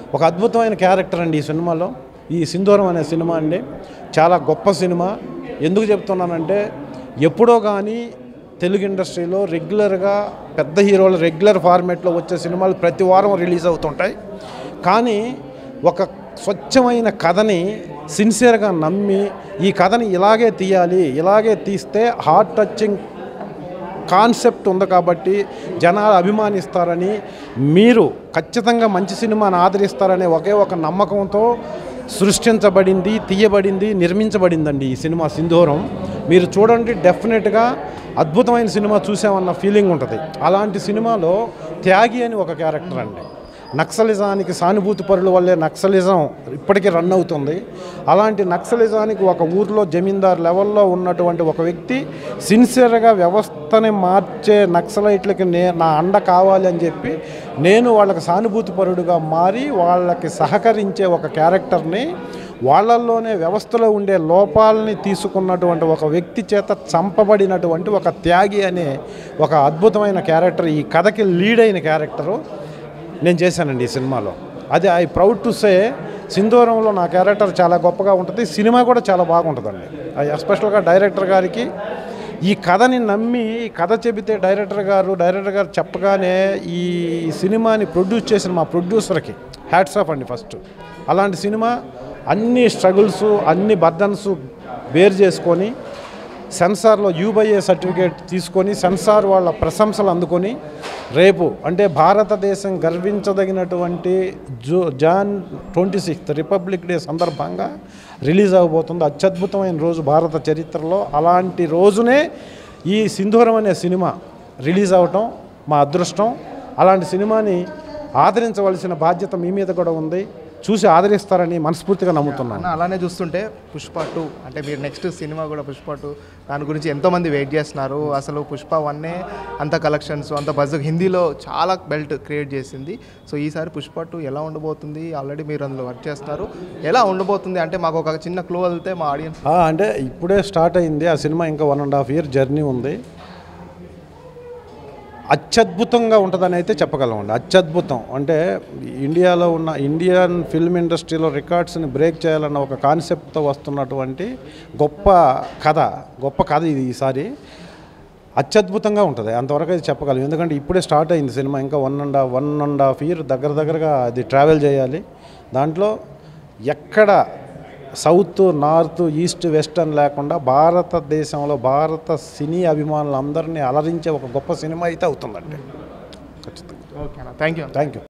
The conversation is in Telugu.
ఒక అద్భుతమైన క్యారెక్టర్ అండి ఈ సినిమాలో ఈ సింధూరం అనే సినిమా అండి చాలా గొప్ప సినిమా ఎందుకు చెప్తున్నానంటే ఎప్పుడో కానీ తెలుగు ఇండస్ట్రీలో రెగ్యులర్గా పెద్ద హీరోలు రెగ్యులర్ ఫార్మేట్లో వచ్చే సినిమాలు ప్రతి వారం రిలీజ్ అవుతుంటాయి కానీ ఒక స్వచ్ఛమైన కథని సిన్సియర్గా నమ్మి ఈ కథని ఇలాగే తీయాలి ఇలాగే తీస్తే హార్ట్ టచింగ్ కాన్సెప్ట్ ఉంది కాబట్టి జనాలు అభిమానిస్తారని మీరు ఖచ్చితంగా మంచి సినిమాని ఆదరిస్తారనే ఒకే ఒక నమ్మకంతో సృష్టించబడింది తీయబడింది నిర్మించబడిందండి ఈ సినిమా సింధూరం మీరు చూడండి డెఫినెట్గా అద్భుతమైన సినిమా చూసామన్న ఫీలింగ్ ఉంటుంది అలాంటి సినిమాలో త్యాగి అని ఒక క్యారెక్టర్ అండి నక్సలిజానికి సానుభూతి పరుల వల్లే నక్సలిజం ఇప్పటికీ రన్ అవుతుంది అలాంటి నక్సలిజానికి ఒక ఊర్లో జమీందార్ లెవెల్లో ఉన్నటువంటి ఒక వ్యక్తి సిన్సియర్గా వ్యవస్థని మార్చే నక్సలైట్లకి నే నా అండ కావాలి అని చెప్పి నేను వాళ్ళకి సానుభూతి పరుడుగా మారి వాళ్ళకి సహకరించే ఒక క్యారెక్టర్ని వాళ్ళల్లోనే వ్యవస్థలో ఉండే లోపాలని తీసుకున్నటువంటి ఒక వ్యక్తి చేత చంపబడినటువంటి ఒక త్యాగి అనే ఒక అద్భుతమైన క్యారెక్టర్ ఈ కథకి లీడ్ అయిన క్యారెక్టరు నేను చేశానండి ఈ సినిమాలో అది ఐ ప్రౌడ్ టు సే సింధూరంలో నా క్యారెక్టర్ చాలా గొప్పగా ఉంటుంది సినిమా కూడా చాలా బాగుంటుందండి అది ఎస్పెషల్గా డైరెక్టర్ గారికి ఈ కథని నమ్మి ఈ కథ చెబితే డైరెక్టర్ గారు డైరెక్టర్ గారు చెప్పగానే ఈ సినిమాని ప్రొడ్యూస్ చేసిన మా ప్రొడ్యూసర్కి హ్యాట్స్ ఆఫ్ అండి ఫస్ట్ అలాంటి సినిమా అన్ని స్ట్రగుల్స్ అన్ని బర్డన్స్ బేర్ చేసుకొని సెన్సార్లో యూబైఏ సర్టిఫికేట్ తీసుకొని సెన్సార్ వాళ్ళ ప్రశంసలు అందుకొని రేపు అంటే భారతదేశం గర్వించదగినటువంటి జూ Jan twenty sixth republic day సందర్భంగా రిలీజ్ అవబోతుంది అత్యద్భుతమైన రోజు భారత చరిత్రలో అలాంటి రోజునే ఈ సింధూరం అనే సినిమా రిలీజ్ అవటం మా అదృష్టం అలాంటి సినిమాని ఆదరించవలసిన బాధ్యత మీ మీద కూడా ఉంది చూసి ఆదరిస్తారని మనస్ఫూర్తిగా నమ్ముతున్నాను అన్న అలానే చూస్తుంటే పుష్ప టూ అంటే మీరు నెక్స్ట్ సినిమా కూడా పుష్ప టూ దాని గురించి ఎంతోమంది వెయిట్ చేస్తున్నారు అసలు పుష్ప వన్నే అంత కలెక్షన్స్ అంత బజ్ హిందీలో చాలా బెల్ట్ క్రియేట్ చేసింది సో ఈసారి పుష్ప టూ ఎలా ఉండబోతుంది ఆల్రెడీ మీరు అందులో వర్క్ చేస్తున్నారు ఎలా ఉండబోతుంది అంటే మాకు ఒక చిన్న క్లూ వెళ్తే మా ఆడియన్స్ ఆ, అంటే ఇప్పుడే స్టార్ట్ అయింది ఆ సినిమా ఇంకా one and half year journey ఉంది అత్యద్భుతంగా ఉంటుందని అయితే చెప్పగలమండి అత్యద్భుతం అంటే ఇండియాలో ఉన్న ఇండియన్ ఫిల్మ్ ఇండస్ట్రీలో రికార్డ్స్ని బ్రేక్ చేయాలన్న ఒక కాన్సెప్ట్తో వస్తున్నటువంటి గొప్ప కథ గొప్ప కథ ఇది ఈసారి అత్యద్భుతంగా ఉంటుంది అంతవరకు అయితే చెప్పగలం ఎందుకంటే ఇప్పుడే స్టార్ట్ అయింది సినిమా ఇంకా one and half one and half year దగ్గర దగ్గరగా అది ట్రావెల్ చేయాలి దాంట్లో ఎక్కడ సౌత్ నార్త్ ఈస్ట్ వెస్ట్ అని లేకుండా భారతదేశంలో భారత సినీ అభిమానులందరినీ అలరించే ఒక గొప్ప సినిమా అయితే అవుతుందండి ఖచ్చితంగా okay thank you thank you